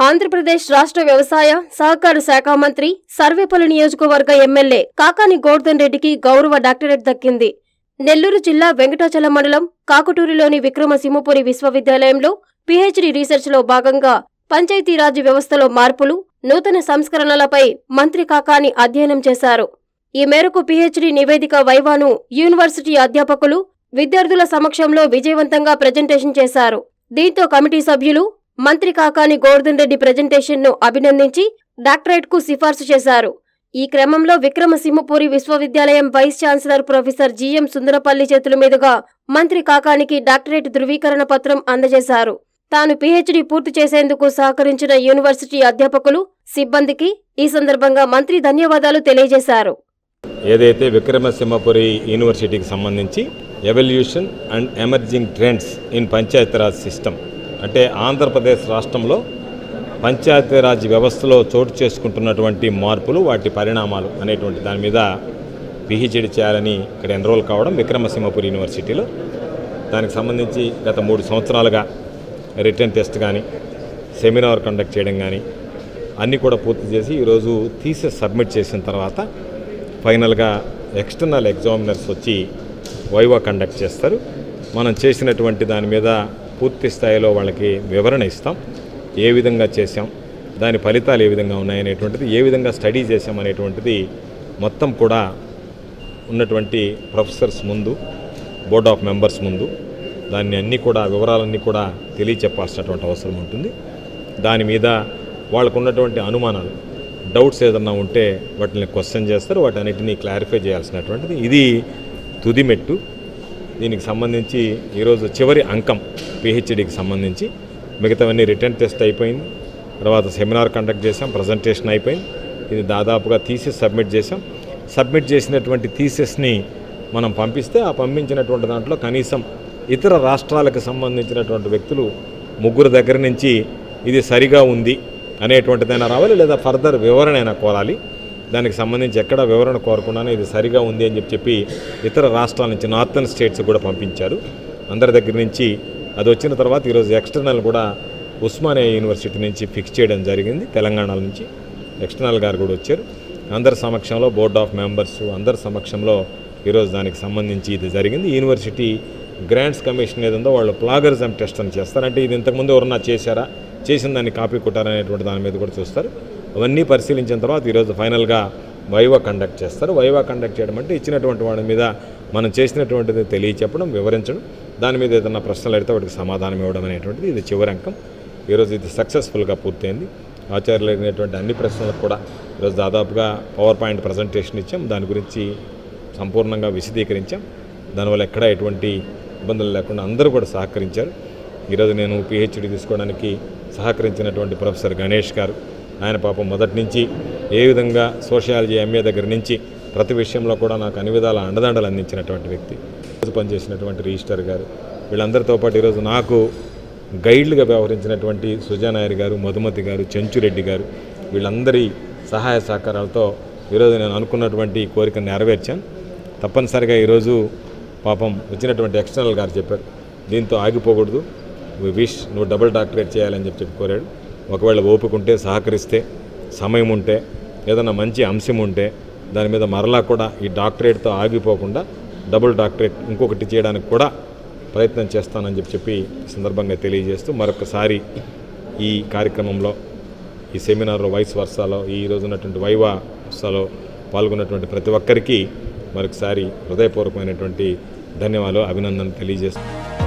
ఆంధ్రప్రదేశ్ రాష్ట్ర వ్యవసాయ సహకార శాఖ మంత్రి సర్వేపల్లి నియోజకవర్గ ఎమ్మెల్యే కాకాని గోర్ధన్ రెడ్డికి గౌరవ డాక్టరేట్ దక్కింది నెల్లూరు జిల్లా వెంకటాచలం మండలం కాకుటూరులోని విక్రమసింహపురి విశ్వవిద్యాలయంలో పీహెచ్డీ రీసెర్చ్లో భాగంగా పంచాయతీరాజ్ వ్యవస్థలో మార్పులు నూతన సంస్కరణలపై మంత్రి కాకాని అధ్యయనం చేశారు ఈ మేరకు పీహెచ్డీ నివేదిక వైవాను యూనివర్సిటీ అధ్యాపకులు విద్యార్థుల సమక్షంలో విజయవంతంగా ప్రజెంటేషన్ చేశారు దీంతో కమిటీ సభ్యులు మంత్రి కాకాని గోవర్ధన్ రెడ్డి ప్రజెంటేషన్ను అభినందించి డాక్టరేట్ కు సిఫార్సు చేశారు ఈ క్రమంలో విక్రమసింహపురి విశ్వవిద్యాలయం vice chancellor professor GM Sundarapalli చేతుల మీదుగా మంత్రి కాకానికి డాక్టరేట్ ధృవీకరణ పత్రం అందజేశారు తాను పీహెచ్డీ పూర్తి చేసేందుకు సహకరించిన యూనివర్సిటీ అధ్యాపకులు సిబ్బందికి ఈ సందర్భంగా మంత్రి ధన్యవాదాలు తెలియజేశారు ఏదైతే విక్రమసింహపురి యూనివర్సిటీకి సంబంధించి evolution and emerging trends in Panchayati Raj system అంటే ఆంధ్రప్రదేశ్ రాష్ట్రంలో పంచాయతీరాజ్ వ్యవస్థలో చోటు చేసుకుంటున్నటువంటి మార్పులు వాటి పరిణామాలు అనేటువంటి దాని మీద పిహెచ్డి చేయాలని ఇక్కడ ఎన్రోల్ కావడం విక్రమసింహపురి యూనివర్సిటీలో దానికి సంబంధించి గత మూడు సంవత్సరాలుగా రిటర్న్ టెస్ట్ కానీ సెమినార్ కండక్ట్ చేయడం కానీ అన్నీ కూడా పూర్తి చేసి ఈరోజు థీసెస్ సబ్మిట్ చేసిన తర్వాత ఫైనల్గా ఎక్స్టర్నల్ ఎగ్జామినర్స్ వచ్చి వైవా కండక్ట్ చేస్తారు మనం చేసినటువంటి దాని మీద పూర్తి స్థాయిలో వాళ్ళకి వివరణ ఇస్తాం ఏ విధంగా చేసాం దాని ఫలితాలు ఏ విధంగా ఉన్నాయనేటువంటిది ఏ విధంగా స్టడీ చేసాం అనేటువంటిది మొత్తం కూడా ఉన్నటువంటి ప్రొఫెసర్స్ ముందు బోర్డ్ ఆఫ్ మెంబర్స్ ముందు దాన్ని అన్నీ కూడా వివరాలన్నీ కూడా తెలియచెప్పాల్సినటువంటి అవసరం ఉంటుంది దాని మీద వాళ్ళకు ఉన్నటువంటి అనుమానాలు డౌట్స్ ఏదన్నా ఉంటే వాటిని క్వశ్చన్ చేస్తారు వాటన్నిటిని క్లారిఫై చేయాల్సినటువంటిది ఇది తుది మెట్టు దీనికి సంబంధించి ఈరోజు చివరి అంకం పిహెచ్డికి సంబంధించి మిగతావన్నీ రిటర్న్ టెస్ట్ అయిపోయింది తర్వాత సెమినార్ కండక్ట్ చేసాం ప్రజెంటేషన్ అయిపోయింది ఇది దాదాపుగా థీసిస్ సబ్మిట్ చేసాం సబ్మిట్ చేసినటువంటి థీసిస్ని మనం పంపిస్తే ఆ పంపించినటువంటి దాంట్లో కనీసం ఇతర రాష్ట్రాలకు సంబంధించినటువంటి వ్యక్తులు ముగ్గురు దగ్గర నుంచి ఇది సరిగా ఉంది అనేటువంటిదైనా రావాలి లేదా ఫర్దర్ వివరణ అయినా కోరాలి దానికి సంబంధించి ఎక్కడ వివరణ కోరకుండానే ఇది సరిగా ఉంది అని చెప్పి చెప్పి ఇతర రాష్ట్రాల నుంచి నార్థన్ స్టేట్స్ కూడా పంపించారు అందరి దగ్గర నుంచి అది వచ్చిన తర్వాత ఈరోజు ఎక్స్టర్నల్ కూడా ఉస్మానియా యూనివర్సిటీ నుంచి ఫిక్స్ చేయడం జరిగింది తెలంగాణ నుంచి ఎక్స్టర్నల్ గారు కూడా వచ్చారు అందరి సమక్షంలో బోర్డ్ ఆఫ్ మెంబర్స్ అందరి సమక్షంలో ఈరోజు దానికి సంబంధించి ఇది జరిగింది యూనివర్సిటీ గ్రాంట్స్ కమిషన్ ఏదో వాళ్ళు ప్లాగరిజం టెస్ట్ అని చేస్తారు అంటే ఇది ఇంతకుముందు ఎవరన్నా చేశారా చేసిన దాన్ని కాపీ కొట్టారనేటువంటి దాని మీద కూడా చూస్తారు అవన్నీ పరిశీలించిన తర్వాత ఈరోజు ఫైనల్గా వైవా కండక్ట్ చేస్తారు వైవా కండక్ట్ చేయడం అంటే ఇచ్చినటువంటి వాడి మీద మనం చేసినటువంటిది తెలియచెప్పడం వివరించడం దాని మీద ఏదైనా ప్రశ్నలు అడిగితే వాటికి సమాధానం ఇవ్వడం అనేటువంటిది ఇది చివరి అంకం ఈరోజు ఇది సక్సెస్ఫుల్గా పూర్తయింది ఆచార్యులు అడిగినటువంటి అన్ని ప్రశ్నలకు కూడా ఈరోజు దాదాపుగా పవర్ పాయింట్ ప్రజెంటేషన్ ఇచ్చాం దాని గురించి సంపూర్ణంగా విశదీకరించాం దానివల్ల ఎక్కడ ఎటువంటి ఇబ్బందులు లేకుండా అందరూ కూడా సహకరించారు ఈరోజు నేను పిహెచ్డి తీసుకోవడానికి సహకరించినటువంటి ప్రొఫెసర్ గణేష్ గారు ఆయన పాపం మొదటి నుంచి ఏ విధంగా సోషియాలజీ ఎంఏ దగ్గర నుంచి ప్రతి విషయంలో కూడా నాకు అన్ని విధాల అండదండలు అందించినటువంటి వ్యక్తి ఈరోజు పనిచేసినటువంటి రిజిస్టర్ గారు వీళ్ళందరితో పాటు ఈరోజు నాకు గైడ్లుగా వ్యవహరించినటువంటి సుజానాయర్ గారు మధుమతి గారు చెంచురెడ్డి గారు వీళ్ళందరి సహాయ సహకారాలతో ఈరోజు నేను అనుకున్నటువంటి కోరికను నెరవేర్చాను తప్పనిసరిగా ఈరోజు పాపం వచ్చినటువంటి ఎక్స్టర్నల్ గారు చెప్పారు దీంతో ఆగిపోకూడదు విష్ నువ్వు డబుల్ డాక్టరేట్ చేయాలని చెప్పి చెప్పి కోరాడు ఒకవేళ ఓపిక ఉంటే సహకరిస్తే సమయం ఉంటే ఏదైనా మంచి అంశం ఉంటే దాని మీద మరలా కూడా ఈ డాక్టరేట్తో ఆగిపోకుండా డబుల్ డాక్టరేట్ ఇంకొకటి చేయడానికి కూడా ప్రయత్నం చేస్తానని చెప్పి చెప్పి ఈ సందర్భంగా తెలియజేస్తూ మరొకసారి ఈ కార్యక్రమంలో ఈ సెమినార్లో వైస్ వర్షాలో ఈ రోజు ఉన్నటువంటి వైవా వర్షాలో పాల్గొన్నటువంటి ప్రతి ఒక్కరికి మరొకసారి హృదయపూర్వకమైనటువంటి ధన్యవాదాలు అభినందనలు తెలియజేస్తూ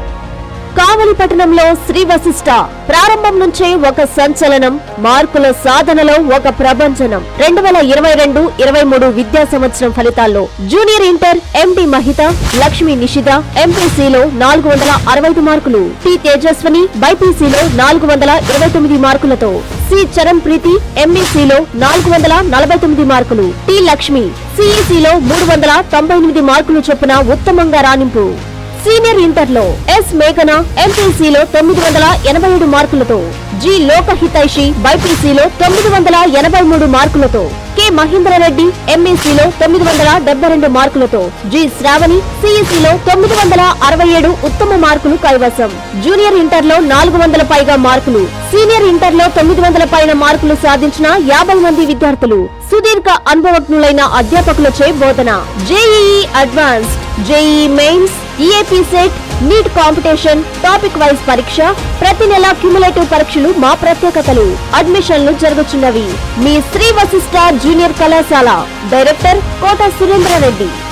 కావలి పట్టణంలో శ్రీ వశిష్ట ప్రారంభం నుంచే ఒక సంచలనం మార్కుల సాధనలో ఒక ప్రభంజనం రెండు వేల ఇరవై రెండు ఇరవై మూడు విద్యా సంవత్సరం ఫలితాల్లో junior inter MD Mahitha Lakshmi Nishitha ఎంపీసీలో నాలుగు వందల అరవై ఐదు మార్కులు టి తేజస్వని బైపీసీలో నాలుగు వందల ఇరవై తొమ్మిది మార్కులతో సి చరణ్ ప్రీతి ఎంఈసీలో నాలుగు వందల నలభై తొమ్మిది మార్కులు టి లక్ష్మి సిఈసీలో మూడు వందల తొంభై ఎనిమిది మార్కులు చొప్పున ఉత్తమంగా రాణింపు సీనియర్ ఇంటర్లో ఎస్ మేఘన ఎంపీసీలో తొమ్మిది వందల ఎనభై ఏడు మార్కులతో జి లోకహితైషి బైపీసీలో తొమ్మిది వందల ఎనభై మూడు మార్కులతో కె మహేంద్రారెడ్డి ఎంఈసీలో తొమ్మిది వందల డెబ్బై రెండు మార్కులతో జి శ్రావణి సిఈసీలో తొమ్మిది వందల అరవై ఏడు ఉత్తమ మార్కులు కైవసం జూనియర్ ఇంటర్ లో నాలుగు వందల పైగా మార్కులు సీనియర్ ఇంటర్ లో తొమ్మిది వందల పైన మార్కులు సాధించిన యాభై మంది విద్యార్థులు సుదీర్ఘ అనుభవజ్ఞులైన అధ్యాపకులచే బోధన JEE advanced JEE mains EAPCET NEET competition topic wise పరీక్ష ప్రతి నెల క్యుములేటివ్ పరీక్షలు మా ప్రత్యేకతలు అడ్మిషన్లు జరుగుతున్నవి మీ శ్రీ వశిష్ట జూనియర్ కళాశాల డైరెక్టర్ కోట సురేంద్రారెడ్డి